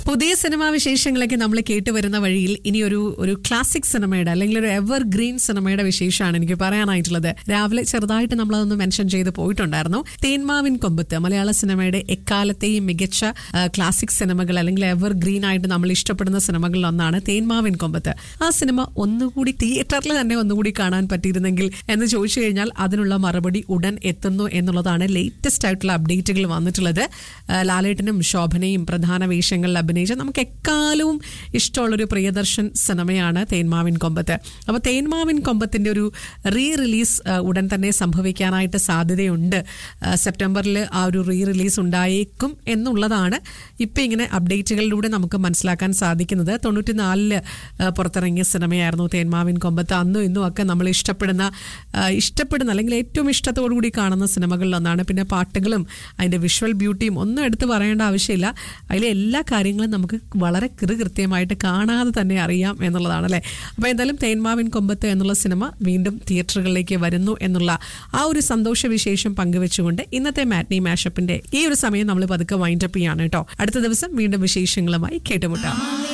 പുതിയ സിനിമാ വിശേഷങ്ങളൊക്കെ നമ്മൾ കേട്ടുവരുന്ന വഴിയിൽ ഇനി ഒരു ഒരു ക്ലാസിക് സിനിമയുടെ അല്ലെങ്കിൽ ഒരു എവർ ഗ്രീൻ സിനിമയുടെ വിശേഷമാണ് എനിക്ക് പറയാനായിട്ടുള്ളത് രാവിലെ ചെറുതായിട്ട് നമ്മളതൊന്ന് മെൻഷൻ ചെയ്ത് പോയിട്ടുണ്ടായിരുന്നു തേന്മാവിൻ കൊമ്പത്ത് മലയാള സിനിമയുടെ എക്കാലത്തെയും മികച്ച ആ, ക്ലാസിക് സിനിമകൾ അല്ലെങ്കിൽ എവർ ഗ്രീൻ ആയിട്ട് നമ്മൾ ഇഷ്ടപ്പെടുന്ന സിനിമകളിൽ ഒന്നാണ് തേന്മാവിൻ കൊമ്പത്ത് ആ സിനിമ ഒന്നുകൂടി തിയേറ്ററിൽ തന്നെ ഒന്നുകൂടി കാണാൻ പറ്റിയിരുന്നെങ്കിൽ എന്ന് ചോദിച്ചു കഴിഞ്ഞാൽ അതിനുള്ള മറുപടി ഉടൻ എത്തുന്നു എന്നുള്ളതാണ് ലേറ്റസ്റ്റ് ആയിട്ടുള്ള അപ്ഡേറ്റുകൾ വന്നിട്ടുള്ളത് ആ, ലാലേട്ടനും ശോഭനയും പ്രധാന വേഷങ്ങളിൽ അഭിനയിച്ച നമുക്ക് എക്കാലവും ഇഷ്ടമുള്ളൊരു പ്രിയദർശൻ സിനിമയാണ് തേന്മാവിൻ കൊമ്പത്ത് അപ്പോൾ തേന്മാവിൻ കൊമ്പത്തിന്റെ ഒരു റീ റിലീസ് ആ, ഉടൻ തന്നെ സംഭവിക്കാനായിട്ട് സാധ്യതയുണ്ട് ആ, സെപ്റ്റംബറിൽ ആ ഒരു റീ റിലീസ് ഉണ്ടായേക്കും എന്നുള്ളതാണ് ഇപ്പം ഇങ്ങനെ അപ്ഡേറ്റുകളിലൂടെ നമുക്ക് മനസ്സിലാക്കാൻ സാധിക്കുന്നത് തൊണ്ണൂറ്റിനാലില് ആ, പുറത്തിറങ്ങിയ സിനിമയായിരുന്നു തേന്മാവിൻ കൊമ്പത്ത് അന്നും ഇന്നും ഒക്കെ നമ്മൾ ഇഷ്ടപ്പെടുന്ന ആ, ഇഷ്ടപ്പെടുന്ന അല്ലെങ്കിൽ ഏറ്റവും ഇഷ്ടത്തോടു കൂടി കാണുന്ന സിനിമകളിലൊന്നാണ് പിന്നെ പാട്ടുകളും അതിൻ്റെ വിഷ്വൽ ബ്യൂട്ടിയും ഒന്നും എടുത്ത് പറയേണ്ട ആവശ്യമില്ല അതിലെ എല്ലാ കാര്യങ്ങളും നമുക്ക് വളരെ കൃത്യമായിട്ട് കാണാതെ തന്നെ അറിയാം എന്നുള്ളതാണ് അല്ലേ അപ്പോൾ എന്തായാലും തേന്മാവിൻ കൊമ്പത്ത് എന്നുള്ള സിനിമ വീണ്ടും തിയേറ്ററുകളിലേക്ക് വരുന്നു എന്നുള്ള ആ ഒരു സന്തോഷ വിശേഷം പങ്കുവെച്ചുകൊണ്ട് ഇന്നത്തെ മാറ്റ്നി മാഷപ്പിന്റെ ഈ ഒരു സമയം നമ്മൾ പതുക്കെ വൈൻഡപ്പ് ചെയ്യാണ് കേട്ടോ അടുത്ത ദിവസം വീണ്ടും വിശേഷങ്ങളുമായി കേട്ടുമുട്ടാം